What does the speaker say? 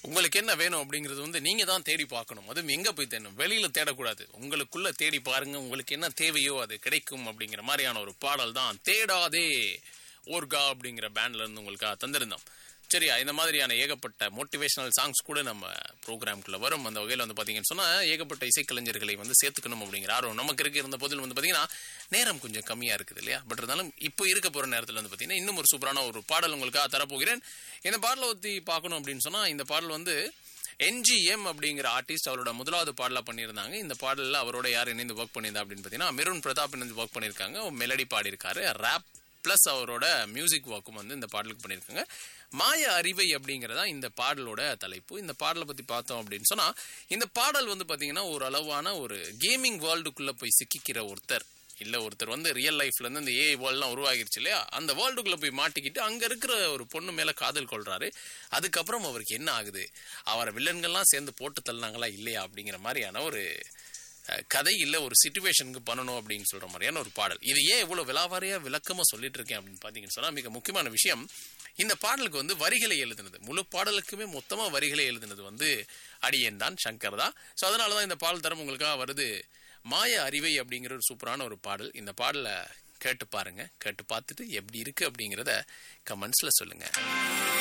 உங்களுக்கு என்ன வேணும் அப்படிங்கிறது வந்து நீங்க தான் தேடி பார்க்கணும் அதுவும் எங்க போய் தேடணும் வெளியில தேடக்கூடாது உங்களுக்குள்ள தேடி பாருங்க உங்களுக்கு என்ன தேவையோ அது கிடைக்கும் அப்படிங்கிற மாதிரியான ஒரு பாடல் தான் தேடாதே ஓர்கா அப்படிங்கிற பேண்ட்ல இருந்து உங்களுக்காக தந்திருந்தோம் சரியா இந்த மாதிரியான ஏகப்பட்ட மோட்டிவேஷனல் சாங்ஸ் கூட நம்ம ப்ரோக்ராம்குள்ள வரும் அந்த வகையில் வந்து பார்த்தீங்கன்னு சொன்னா ஏகப்பட்ட இசைக்கலைஞர்களை வந்து சேர்த்துக்கணும் அப்படிங்கிற ஆர்வம் நமக்கு இருக்கு இருந்த போதில் வந்து பார்த்தீங்கன்னா நேரம் கொஞ்சம் கம்மியா இருக்குது இல்லையா பட் இருந்தாலும் இப்போ இருக்க போற நேரத்தில் வந்து பார்த்தீங்கன்னா இன்னும் ஒரு சூப்பரான ஒரு பாடல் உங்களுக்காக தரப்போகிறேன் இந்த பாடலை பற்றி பார்க்கணும் அப்படின்னு சொன்னா இந்த பாடல் வந்து என்ஜிஎம் அப்படிங்கிற ஆர்டிஸ்ட் அவரோட முதலாவது பாடலா பண்ணியிருந்தாங்க இந்த பாடலில் அவரோட யார் இணைந்து ஒர்க் பண்ணியிருந்தா அப்படின்னு பார்த்தீங்கன்னா மிருன் பிரதாப் இணைந்து ஒர்க் பண்ணியிருக்காங்க மெலடி பாடியிருக்காரு ரேப் ப்ளஸ் அவரோட மியூசிக் ஒர்க்கும் வந்து இந்த பாடலுக்கு பண்ணியிருக்காங்க மாய அறிவை அப்படிங்கிறதா இந்த பாடலோட தலைப்பு இந்த பாடலை பற்றி பார்த்தோம் அப்படின்னு சொன்னால் இந்த பாடல் வந்து பார்த்தீங்கன்னா ஒரு அளவான ஒரு கேமிங் வேர்ல்டுக்குள்ளே போய் சிக்கிக்கிற ஒருத்தர் இல்லை ஒருத்தர் வந்து ரியல் லைஃப்லேருந்து இந்த ஏஐ வேர்ல்ட்லாம் உருவாகிருச்சு இல்லையா அந்த வேர்ல்டுக்குள்ளே போய் மாட்டிக்கிட்டு அங்கே இருக்கிற ஒரு பொண்ணு மேலே காதல் கொள்றாரு அதுக்கப்புறம் அவருக்கு என்ன ஆகுது அவரை வில்லன்கள்லாம் சேர்ந்து போட்டு தள்ளினாங்களா இல்லையா அப்படிங்கிற மாதிரியான ஒரு அஹ், கதை இல்லை ஒரு சுச்சுவேஷனுக்கு பண்ணணும் அப்படின்னு சொல்ற மாதிரியான ஒரு பாடல் இது ஏன் இவ்வளவு விலாவாரியா விளக்கமா சொல்லிட்டு இருக்கேன் அப்படின்னு பாத்தீங்கன்னு சொன்னா மிக முக்கியமான விஷயம் இந்த பாடலுக்கு வந்து வரிகளை எழுதினது முழு பாடலுக்குமே மொத்தமா வரிகளை எழுதினது வந்து அடியேன் தான் சங்கர் தான் ஸோ அதனால தான் இந்த பாடல் தரம் உங்களுக்காக வருது மாய அறிவை அப்படிங்கிற ஒரு சூப்பரான ஒரு பாடல் இந்த பாடலை கேட்டு பாருங்க கேட்டு பார்த்துட்டு எப்படி இருக்கு அப்படிங்கிறத கமெண்ட்ஸ்ல சொல்லுங்க